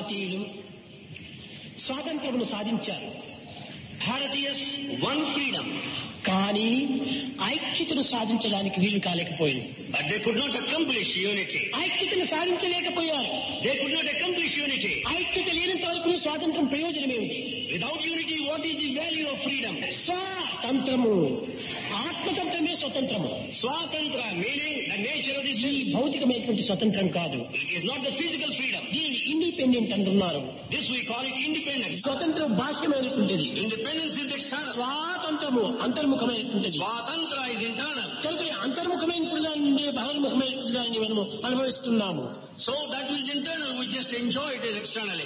భారతీయులు స్వాతంత్రమును సాధించారు Bharatiyas won freedom, కానీ ఐక్యతను సాధించడానికి వీలు కాలేకపోయింది but they could not accomplish unity. ఐక్యతను సాధించలేకపోయారు They could not accomplish unity. ఐక్యత లేనంత వరకు స్వాతంత్రం ప్రయోజనం ఏమిటి Without unity, what is the value of freedom? స్వాతంత్రము ఆత్మతంత్రమే స్వతంత్రము Swatantra, meaning the nature of this ఈ భౌతికమైనటువంటి స్వతంత్రం కాదు It is not the physical freedom. దీనిని ఇండిపెండెంట్ అంటున్నారు This we call it independent. స్వతంత్రం బాహ్యమైనటువంటిది Independence is external. స్వాతంత్రము అంతర్ముఖమైనటువంటిది Swatantra is internal. కనుక ఈ అంతర్ముఖమైనటువంటి దాని నుండి బహిర్ముఖమైనటువంటి దాన్ని మనము అనుభవిస్తున్నాము So that is internal. We just enjoy it as externally.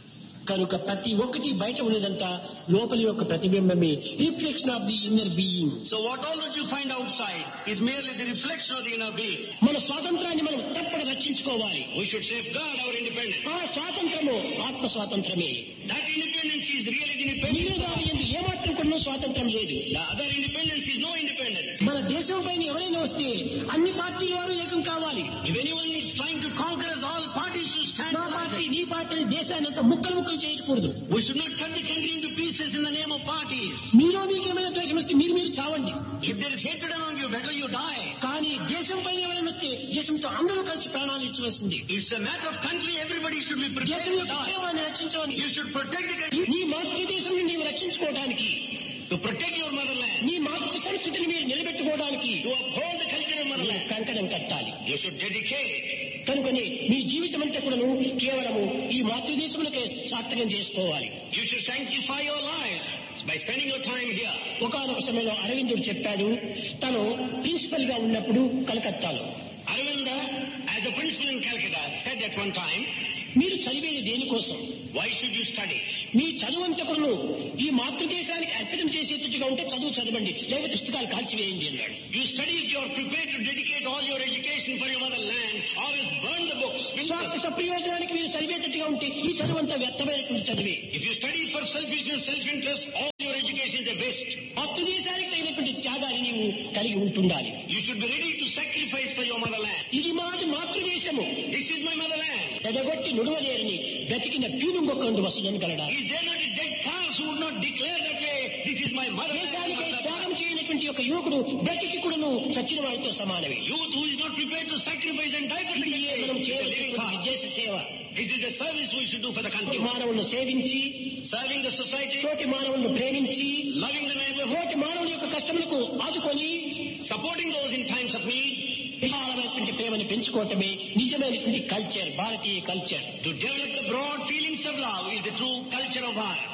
కనుక ప్రతి ఒక్కటి బయట ఉన్నదంతా లోపలి యొక్క ప్రతిబింబమే reflection of the inner being So what all that you find outside is merely the reflection of the inner being. మన స్వాతంత్రాన్ని మనం తప్పక రక్షించుకోవాలి We should safeguard our independence. ఆ స్వాతంత్రము ఆత్మ స్వాతంత్రమే That independence is really the independence. మిగిలిన దాని ఎందు ఏమాత్రం కూడా స్వాతంత్రం లేదు The other independence is no independence. మన దేశం పైన ఎవరైనా వస్తే అన్ని పార్టీల వారు ఏకం కావాలి If anyone is trying to conquer us, all parties should stand నా for పార్టీ that. నీ పార్టీ అని దేశాన్ని అంత ముక్కలు ముక్కలు చేయకూడదు We should not cut the country into pieces in the name of parties. మీలో మీకు ఏమైనా ద్వేషం వస్తే మీరు మీరు చావండి If there is hatred among you, better you die. కానీ దేశం పైన ఎవరైనా వస్తే దేశంతో అందరూ కలిసి ప్రాణాలు ఇచ్చవలసింది It's a matter of country. Everybody should be prepared దేశం to యొక్క die. ప్రేమాన్ని రక్షించమని You should protect the country. నీ మాతృదేశం నీవు రక్షించుకోవడానికి To protect your motherland. నీ మాతృ సంస్కృతిని మీరు నిలబెట్టుకోవడానికి To uphold the culture of మీరు motherland. కంకణం కట్టాలి You should dedicate. కనుకని మీ జీవితం అంతా కూడాను కేవలము ఈ మాతృదేశములకే సార్థకం చేసుకోవాలి You should sanctify your lives by spending your time here. ఒకనొక సమయంలో అరవిందుడు చెప్పాడు తను ప్రిన్సిపల్ గా ఉన్నప్పుడు కలకత్తాలో Aravinda, as a principal in Calcutta, said at one time, మీరు చదివేది దేనికోసం why should you study? మీ చదువు అంతా కూడాను ఈ మాతృదేశానికి అర్పితం చేసేటట్టుగా ఉంటే చదువు చదవండి లేకపోతే పుస్తకాలు కాల్చివేయండి అన్నాడు You study if you are prepared to dedicate all your education for your motherland, or else burn the books. స్వార్థ సప్రయోజనానికి మీరు చదివేటట్టుగా ఉంటే ఈ చదువు అంతా వ్యర్థమైనటువంటి చదివే If you study for selfishness, self-interest, all your education is a waste. మాతృదేశానికి తగినటువంటి త్యాగాన్ని నీవు కలిగి ఉంటుండాలి You should be ready to sacrifice for your motherland. ఇది మాది మాతృదేశము This is my motherland. ఎదగొట్టి నుడవలేరని బ్రతికిన పీనుంగొకండు వస్తుందని కలడా Is there not a dead cars who would not declare that way? This is my దేశానికై motherland. త్యాగం చేయనటువంటి ఒక యువకుడు బ్రతికి కూడాను చచ్చిన వాడితో సమానమే Youth who is not prepared to sacrifice and die for the ఇది మనం country. is a living చేయవలసినటువంటి cause. దేశ సేవ This is the service we should do for the country. మానవులను సేవించి Serving the society, తోటి మానవులను ప్రేమించి loving the neighborhood, తోటి మానవుల యొక్క కష్టములకు ఆదుకొని supporting those in times of need, విశాలమైనటువంటి ప్రేమను పెంచుకోవటమే నిజమైనటువంటి కల్చర్ భారతీయ culture to develop the broad feelings of love is the true culture of ours.